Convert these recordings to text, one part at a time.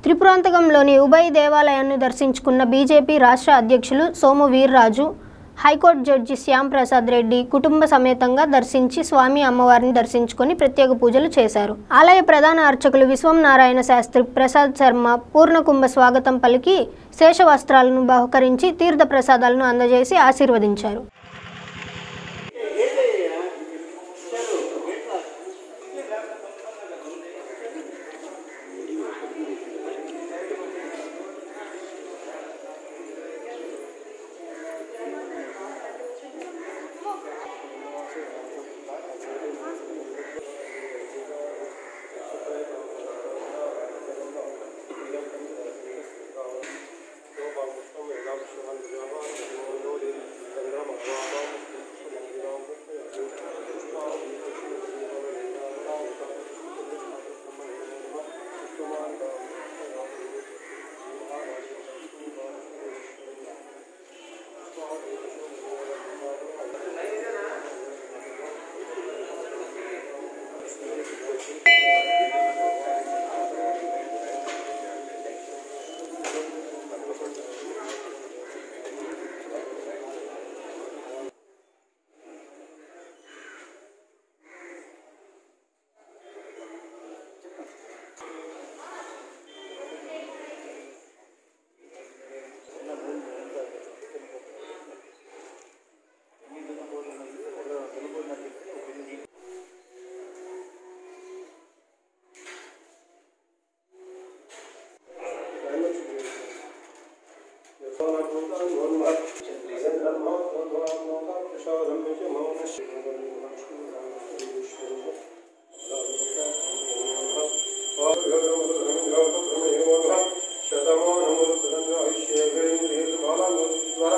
త్రిపురాంతకంలోని ఉభయ దేవాలయాన్ని దర్శించుకున్న బీజేపీ రాష్ట్ర అధ్యక్షులు సోము వీర్రాజు హైకోర్టు జడ్జి శ్యామ్ ప్రసాద్ రెడ్డి కుటుంబ సమేతంగా దర్శించి స్వామి అమ్మవారిని దర్శించుకొని ప్రత్యేక పూజలు చేశారు ఆలయ ప్రధాన అర్చకులు విశ్వం నారాయణ శాస్త్రి ప్రసాద్ శర్మ పూర్ణకుంభ స్వాగతం పలికి శేష వస్త్రాలను బహుకరించి తీర్థ ప్రసాదాలను అందజేసి ఆశీర్వదించారు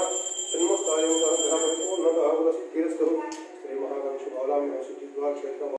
శ్రీ మహాగణేశ్వర